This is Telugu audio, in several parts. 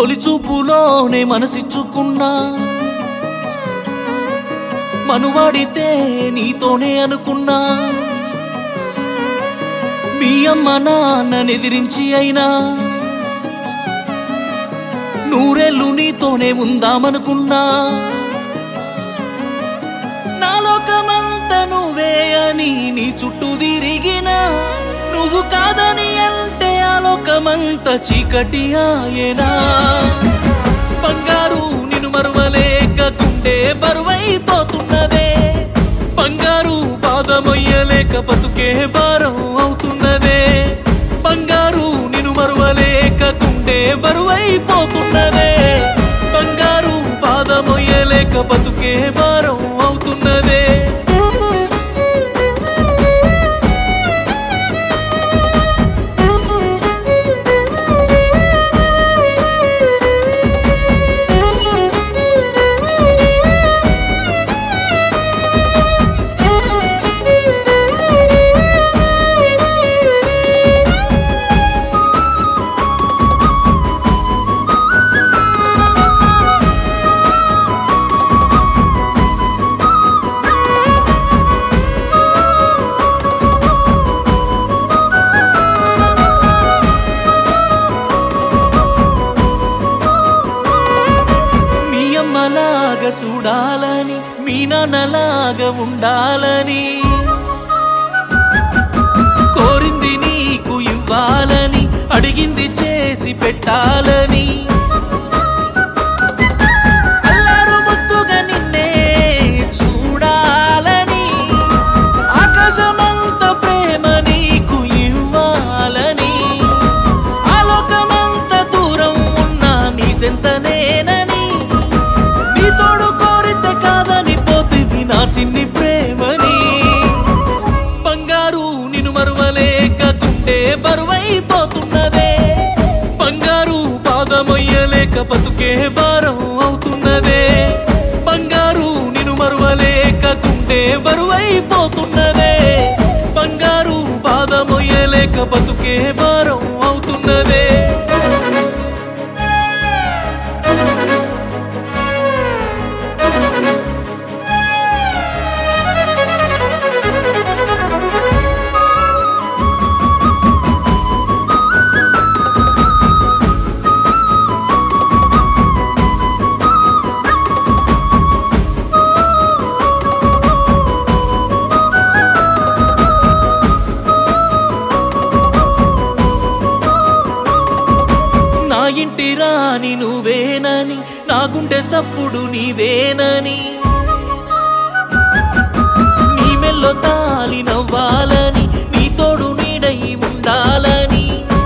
తొలి చూపులోనే మనసిచ్చుకున్నా మనువాడితే నీతోనే అనుకున్నా మీ అమ్మ నాన్ననెదిరించి అయినా నూరెళ్ళు నీతోనే ఉందామనుకున్నా నా లోకమంతా నువ్వే అని నీ చుట్టూ తిరిగినా నువ్వు కాదని అంటే ఆ లోకమంతా చీకటి ఆయనా బంగారు నిన్ను మరువలేక గుండె బరువైపోతున్నదే బంగారు బాధమొయ్యలేక బతుకే భారం అవుతున్నదే బంగారు నిన్ను మరువలేక గుండె బరువైపోతున్నదే బంగారు బాధమొయ్యలేక బతుకే భారం అవుతున్నదే మీ అమ్మలాగా చూడాలని మీ నాన్నలాగా ఉండాలని కోరింది నీకు ఇవ్వాలని అడిగింది చేసి పెట్టాలని అల్లారు ముద్దుగా నిన్నే చూడాలని ఆకాశమంత ప్రేమ నీకు ఇవ్వాలని ఆలోకమంత దూరం ఉన్నా నీ సెంతనేనని నీ తోడు కోరితే కాదని పోతివి నా సిన్ని ప్రేమని బంగారు నిన్ను మరువలేక గుండె బరువైపోతున్నదే బంగారు పాదమొయ్యలేక బతుకే భారం అవుతున్నదే బంగారు నిన్ను మరువలేక గుండె బరువైపోతున్నదే బంగారు పాదమొయ్యలేక బతుకే భారం అవుతున్నదే నా ఇంటి రాని నువ్వేనని నా గుండె సప్పుడు నీవేనని నీ మెల్లో తాలి నవ్వాలని నీ తోడు నీడై ఉండాలని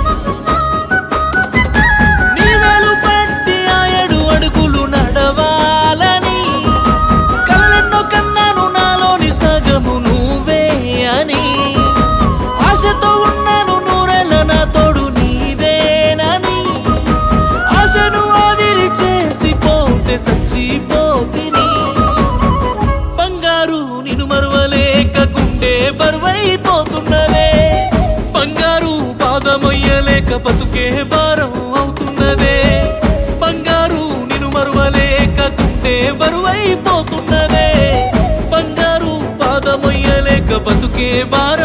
నీ వేలు పట్టి ఆ ఏడు అడుగులు నడవాలని కళ్ళెన్నో కన్నాను నాలోని సగము నువ్వే అని ఆశతో ఉన్నాను నూరెళ్ళ నా తోడు నీవేనని ఆశను ఆవిరి చేసి పోతే సచ్చిపోతిని బంగారు నిన్ను మరువలేక గుండె బరువైపోతున్నదే బంగారు పాదమొయ్యలేక బతుకే భారం అవుతున్నదే బంగారు నిన్ను మరువలేక గుండె బరువైపోతున్నదే బంగారు పాదమొయ్యలేక బతుకే భారం